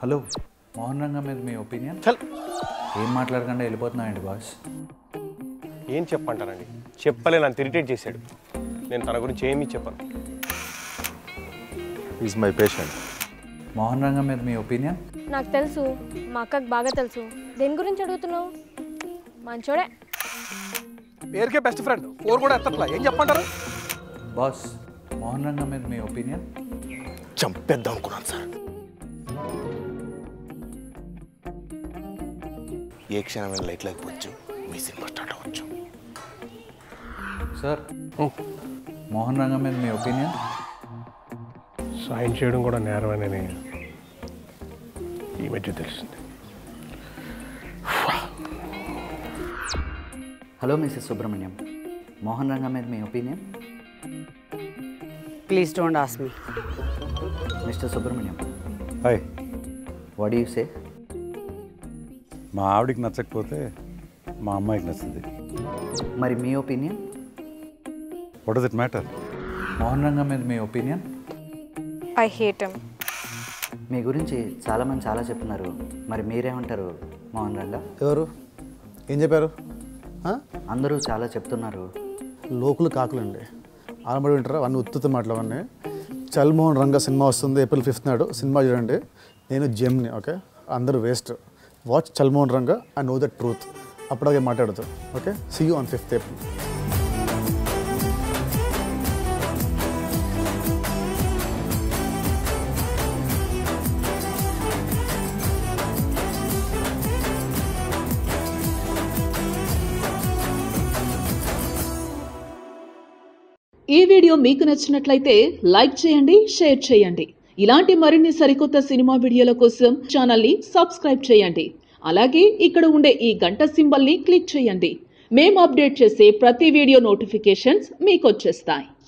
Hello Mohan Rangam మీద మీ opinion చల్ ఏం మాట్లాడకుండా వెళ్ళిపోతున్నాయండి బాస్ ఏం చెప్పంటారండి చెప్పలే నన్ను ఇరిటేట్ చేశాడు నేను తన గురించి ఏమీ చెప్పను is my patient Mohan Rangam మీద మీ ఒపీనియన్ నాకు తెలుసు మా అక్కకు బాగా తెలుసు దేని గురించి అడుగుతున్నావు మంచోడే పేరుకే బెస్ట్ ఫ్రెండ్ ఫోర్ కూడా ఎత్తట్లా ఏం చెప్పంటారు బాస్ మోహన్ రంగం మీద మీ ఒపీనియన్ చంపేద్దాం అనుకున్నాను సార్ ఏ క్షణమైన లైట్ లేకపోవచ్చు మీ సినిమా స్టార్ట్ అవ్వచ్చు సార్ మోహన్ రంగం మీద మీ ఒపీనియన్ సాయం చేయడం కూడా నేరమేనని ఈ మధ్య తెలిసింది హలో మిస్సెస్ సుబ్రహ్మణ్యం మోహన్ రంగం మీద మీ opinion Please don't ask me. Mister Subrahmanyam hi what you say మా ఆవిడికి నచ్చకపోతే మా అమ్మాయికి నచ్చింది మరి మీ opinion what does it matter Mohan Rangam మీద మీ ఒపీనియన్ ఐ హేట్ ఎమ్ మీ గురించి చాలామంది చాలా చెప్తున్నారు మరి మీరేమంటారు మోహన్ రంగ ఎవరు ఏం చెప్పారు ఆ? అందరూ చాలా చెప్తున్నారు లోకులు కాకులండి ఆలమడి వింటారా అన్ని ఉత్తుత మాటలు అవన్నీ చల్మోహన్ రంగ సినిమా వస్తుంది ఏప్రిల్ ఫిఫ్త్ నాడు సినిమా చూడండి నేను జెమ్ని ఓకే అందరూ వేస్ట్ వాచ్ చల్మోహన్ Ranga I know the truth అప్పటికే మాట్లాడదు okay see you on fifth April ఈ వీడియో మీకు నచ్చినట్లయితే లైక్ చేయండి షేర్ చేయండి ఇలాంటి మరిన్ని సరికొత్త సినిమా వీడియోల కోసం ఛానల్ని సబ్స్క్రైబ్ చేయండి అలాగే ఇక్కడ ఉండే ఈ గంట సింబల్ని క్లిక్ చేయండి మేము అప్డేట్ చేసే ప్రతి వీడియో నోటిఫికేషన్స్ మీకు వచ్చేస్తాయి